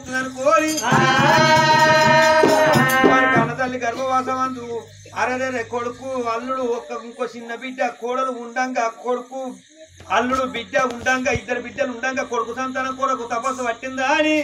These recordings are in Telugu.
పుడుతుంది అనుకోని మరి కన్న తల్లి గర్భవాసం అందు అరే కొడుకు అల్లుడు ఒక్క ఇంకో చిన్న బిడ్డ కోడలు ఉండంగా కొడుకు అల్లుడు బిడ్డ ఉండంగా ఇద్దరు బిడ్డలు ఉండంగా కొడుకు సంతానం కొరకు తపస్సు పట్టిందా అని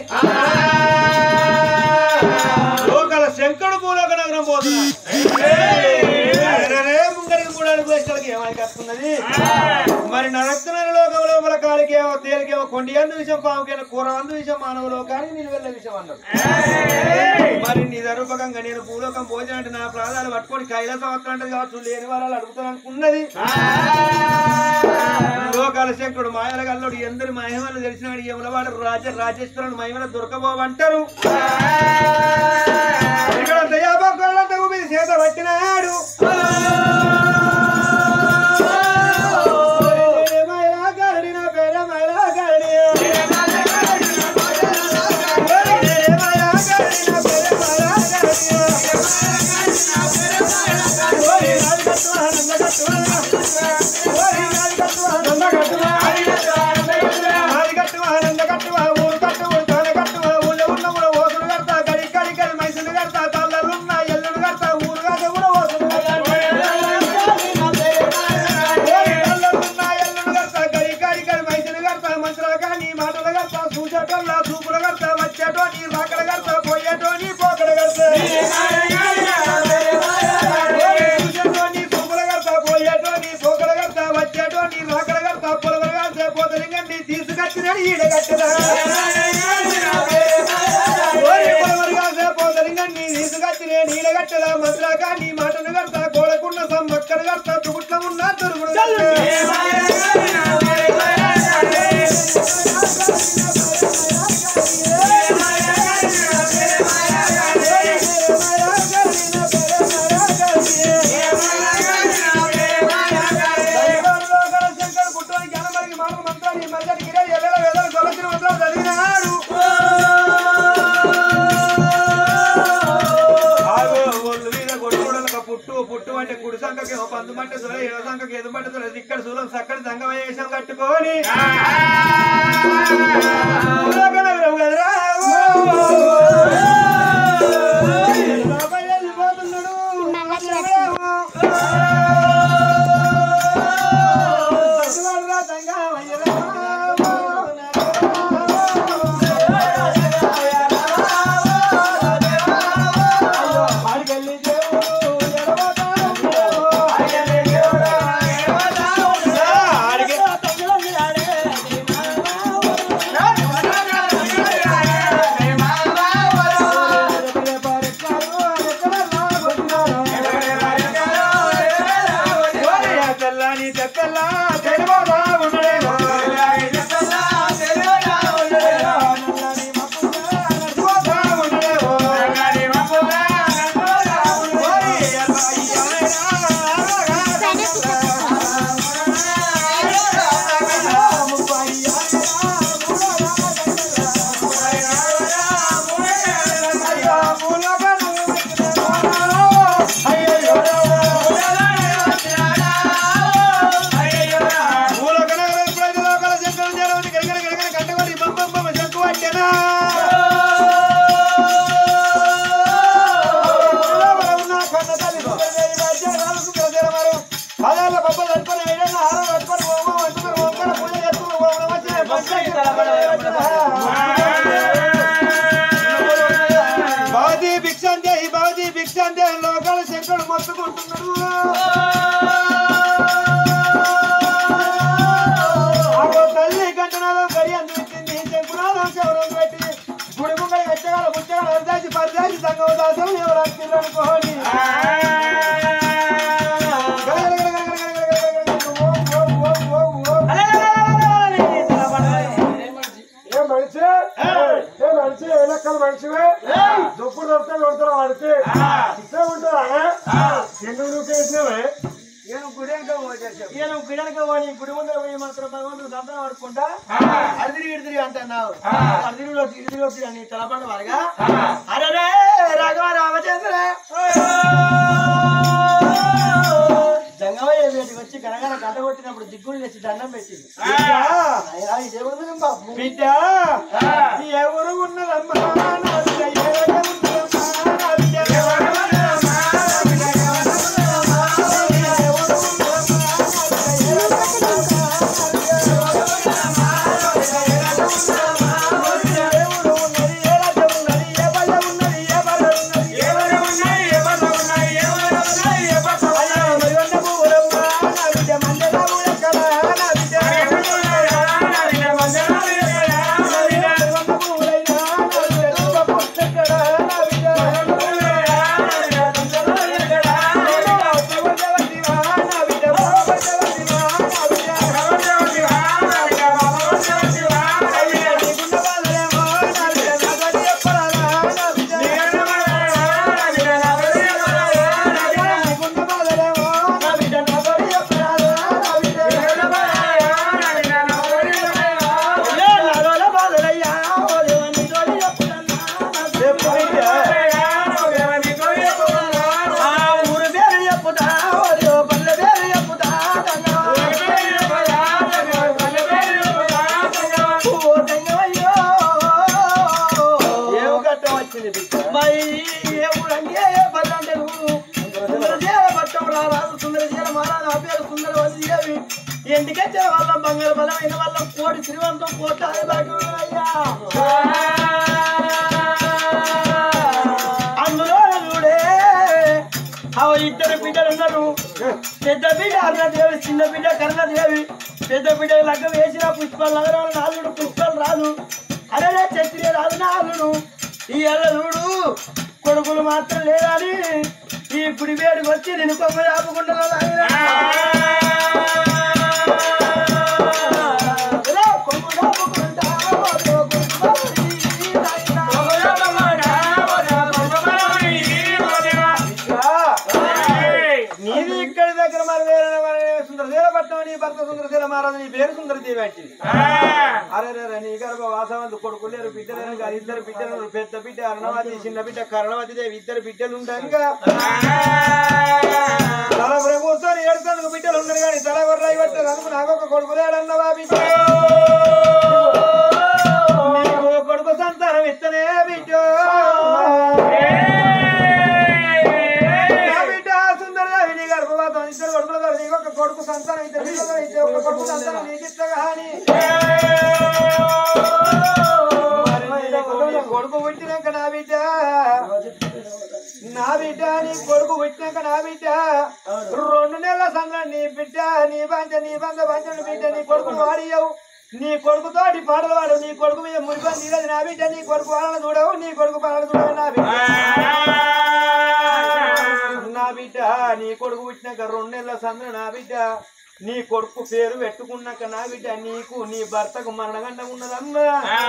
లోకల శంకరుడు భూలోక నగరం పోతున్నా అరెరే ముంగరికి మూడు అడుగు వేసలకి ఏమని కట్టున్నది మరి నరస్తున్న లోకంలో మన కాలికి ఏమో తేలికేమో కొండి అందు విషయం పాముకైనా కూర అందు విషయం మానవ లోకానికి నేను వెళ్ళే విషయం అన్నాడు మరి నీ దరూపకంగా నేను భూలోకం భోజనం అంటే నా ప్రాణాలు పట్టుకొని కైలాసం వస్తానంటది కావచ్చు లేని వారాలు అడుగుతాను అనుకున్నది లోకాల శంకరుడు మాయల గల్లుడు ఎందరి మహిమలు తెలిసినాడు యములవాడు రాజ రాజేశ్వరుడు మహిమలు దొరకబోవంటారు ఇక్కడ దయాభక్తులంతా మీద చేత పట్టినాడు మైలా గరడి నా పేర మైలా గరడి. మైలా గరడి నా పేర మైలా గరడి. ఓరి రాజు కట్టువా, నంద కట్టువా. ఓరి రాజు కట్టువా, నంద కట్టువా. రాజు కట్టువా, నంద కట్టువా, ఊరు కట్టు, తాన కట్టువా, ఊళ్ళో ఉన్న కూడా ఓసులు కడతా, గడి గడి గడి మైసులు కడతా, తల్లలున్న ఎల్లుడు కడతా, ఊరు కాదు కూడా ఓసులు కడతా. ఓరి తల్లలున్న ఎల్లుడు కడతా, గడి గడి గడి మైసులు కడతా, మంత్రాగా నీ మాటలు కడతా, చూసేటోళ్ళ చూపులు కడతా, వచ్చేటో నీ రాకలు కడతా, పోయేటో నీ పోకలు కడతా. చూసేటోని సొమ్ముల కడతా, పోయేటోని పోకల కడతా, వచ్చేటోని రాకల కడతా, పొలవలు కాస్తే పోతలింగండి తీసుకొచ్చినాడు ఈడ కట్టదా. ఓరి పొలవలు కాస్తే పోతలింగండి తీసుకొచ్చినాడు ఈడ కట్టదా. మంత్రాగా నీ మాటను కడతా, గోడకున్న సమ్మక్కలు కడతా, తుగుట్ల ఉన్న తురుగుడు పుట్టు పుట్టు అంటే కుడి సంఖకి పందు మంటే సుల ఎడ సంఖకి ఎదు మంటే సుల ఇక్కడ సులం సక్కడి సంఘం వేషం కట్టుకొని లోకనగరం కదరా బాబాయ్ వెళ్ళిపోతున్నాడు సత్యవాడరా సంగమయ్యరా తెల్లని తెల్ల తెలుగుగా ఉండడేమో బావది భిక్షాంతే ఈ బావది భిక్షాంతే లోకాల శంకరుడు మొత్తుకుంటున్నాడు ఆగో తల్లి కంటనాలో గడి అందించింది శంకునాథం శవరం పెట్టి గుడి ముంగడి వెచ్చగాల ముచ్చగాల అర్దాచి పర్దాచి సంగం దాసం ఎవరు అనుకోని ఏ మనిషి ఏ మనిషి ఏ లెక్కల మనిషివే దుప్పుడు దొరికితే కొడతారు వాడికి ఇస్తే ఉంటుందా ఎందుకు నువ్వు చేసినవే నేను గుడి వెనక పోసేసాను. ఈయన గుడనక పోయి గుడి ముందర పోయి మాత్రం భగవంతుడు సంతనం పడుకుంటా అడిదిరి ఇడిదిరి అంటున్నావు అడిదిరిలో ఇడిదిరి వచ్చి నీ తలపండు వారుగా అరే రాఘవ రామచంద్ర జంగమయ్య వేటికి వచ్చి గనగన గంట కొట్టినప్పుడు దిగ్గులు తెచ్చి దండం పెట్టింది అయ్యా, ఈ దేవుడు మీద బాబు బిడ్డ ఎవరు ఉన్నదమ్మా వచ్చింది బిడ్డ మరి ఏ ఊరంటే ఏ పల్లె అంటే నువ్వు సుందరశీల పట్టం రారాదు సుందరశీల మారాదు ఆ పేరు సుందరవతి దేవి ఎందుకంటే వాళ్ళ బంగారు బలమైన వాళ్ళ కోటి శ్రీవంతం కోటాది అయ్యా అందులో చూడే అవ ఇద్దరు బిడ్డలు ఉన్నారు పెద్ద బిడ్డ అరుణదేవి చిన్న బిడ్డ కరుణదేవి పెద్ద బిడ్డ లగ్గం వేసిన పుష్పాలు నగరాలు నాలుగు పుష్పాలు రాదు అరే చత్రి రాదు నాలుగు ఈ అల్లలుడు కొడుకులు మాత్రం లేదని ఈ గుడి వేడికి వచ్చి నేను కొమ్మ ఆపుకుంటున్నా కొమ్ము ఆపుకుంటా నీది ఇక్కడి దగ్గర మరి వేరే మరి సుందరశీల పట్టణం నీ భర్త సుందరశీల మహారాజు నీ పేరు సుందరదేవి అంటే అరే రే నీ గర్భ వాసవంతు కొడుకులేరు బిడ్డలేరు కాదు ఇద్దరు బిడ్డలు పెద్ద బిడ్డ అరుణవతి చిన్న బిడ్డ కరుణవతి దేవి ఇద్దరు బిడ్డలు ఉంటారు తల ప్రభుత్వం ఏడుతాను బిడ్డలు ఉన్నారు కానీ తల గొర్రె పట్టారు అందుకు నాకు ఒక కొడుకు లేడన్నవా బిడ్డ నీకు కొడుకు సంతానం ఇస్తనే బిడ్డ నా బిడ్డ సుందరదేవి నీ గర్భవాతం ఇద్దరు కొడుకులు గారు నీకు ఒక కొడుకు సంతానం ఇద్దరు బిడ్డలు ఇస్తే ఒక కొడుకు సంతానం నీకు ఇస్తా కానీ మరి నీకు నీ కొడుకు పుట్టినాక నా బిడ్డ నా బిడ్డ నీ కొడుకు పుట్టినాక నా బిడ్డ రెండు నెలల సంగతి నీ బిడ్డ నీ బంచ నీ బంధ పంచని బిడ్డ నీ కొడుకును వాడియవు నీ కొడుకు తోటి పాటలు వాడు నీ కొడుకు మీద మురిపని తీరదు నా బిడ్డ నీ కొడుకు వాళ్ళని చూడవు నీ కొడుకు పాటలు చూడవు నా బిడ్డ నా బిడ్డ నీ కొడుకు పుట్టినాక రెండు నెలల సందులో నా బిడ్డ నీ కొడుకు పేరు పెట్టుకున్నాక నా బిడ్డ నీకు నీ భర్తకు మరణగండం ఉన్నదమ్మా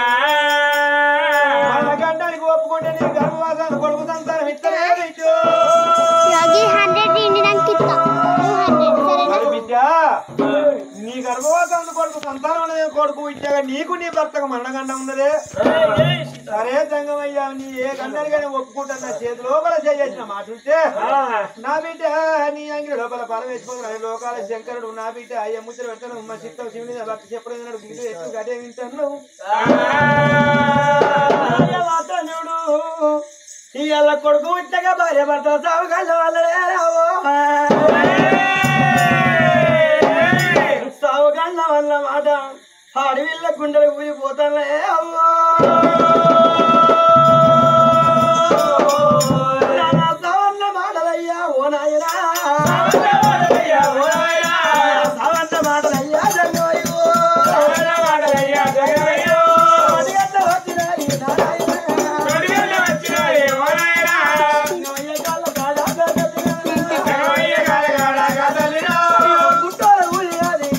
మరణగండానికి ఒప్పుకుంటే నీ గర్భవాసాన్ని కొడుకు సంతానం ఇస్తలే బిడ్డ యోగి హండ్రెడ్ ఇండియన్కి ఇస్తా టూ హండ్రెడ్ సరేనా మరి బిడ్డ నీ గర్భవాసాన్ని కొడుకు సంతానం అనేది కొడుకు ఇచ్చాక నీకు నీ భర్తకు మరణగండం ఉన్నదే సరే సంగమయ్యా నీ ఏ గంటలుగానే ఒప్పుకుంటా నా చేతి లోపల చేసిన మాట ఉంటే నా బిడ్డ నీ అంగి లోపల పల వేసిపోతున్నాడు లోకాల శంకరుడు నా బిడ్డ అయ్య ముచ్చట పెడతాను మా చిత్తం శివుని భక్తి చెప్పలేదు బిడ్డ ఎత్తు గడే వింటాను వాతనుడు ఇవాళ కొడుకు ఇట్టగా భార్య భర్త సాగు కళ్ళ వాళ్ళే రావో సాగు కళ్ళ వల్ల మాట అడవిల్ల గుండెలు ఊరిపోతానే అవ్వో నాన్న సావన్న మాటలయ్యా ఓ నాయనా సావన్న మాటలయ్యా జంగమయ్యో అడిగట్ల వచ్చినాయి నారాయణ జంగమయ్య కాళ్ళ కాడా గడ్డలినా. అయ్యో గుట్టోల ఊరి అది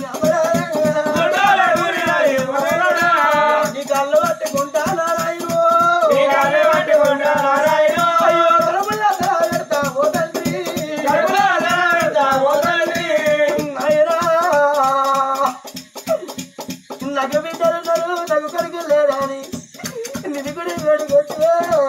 అమరాయణ. నీ కళ్ళు పట్టుకుంటా నారాయణో. అయ్యో కడుపులో అసలు పెడతా ఓ తండ్రి. నాయనా. నాకు బిడ్డలున్నారు నాకు కొడుకు లేరని నిధి కూడా వేడుకొచ్చే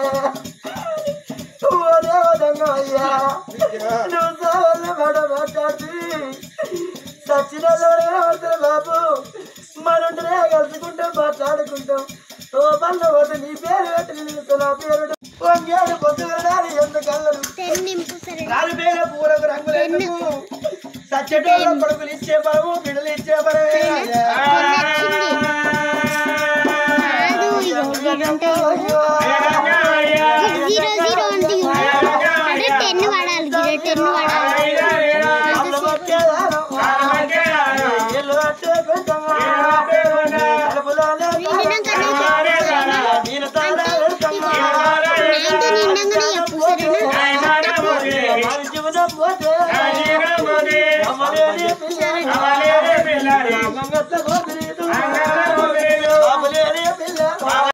ఓ దేవదంగా అయ్యా నువ్వు సావల్ల మాట మాట్లాడి సచిన అవుతారు బాబు మనుంటనే కలుసుకుంటాం మాట్లాడుకుంటాం ఓ పల్ల పోతే నీ పేరు పెట్టి నిలుస్తా నా పేరు వంగాడు పొద్దు వెళ్ళాలి ఎందుకల్లరు టెన్ నింపు సరేనా కాలు పేర పూరకు రంగులేందుకు సచ్చటోళ్ళ కొడుకులు ఇచ్చే పరము బిడ్డలు ఇచ్చే పరమే కాదు ఇగో ఇదంటే జీరో జీరో అంటే అంటే టెన్ వాడాలి జీరో టెన్ వాడాలి అల్ల పట్టేదానం. ఇల్లు కట్టే పెద్దమ్మా. కడుపులోనే నిండినాక నువ్వు చెప్పు సరేనా నేను తాళా పెడతామ్మా. నైన్త్ నిండంగానే చెప్పు సరేనా మరి జీవనం పోతే అమ్మలేని పిల్ల. మంగత్త గోత్రీదు.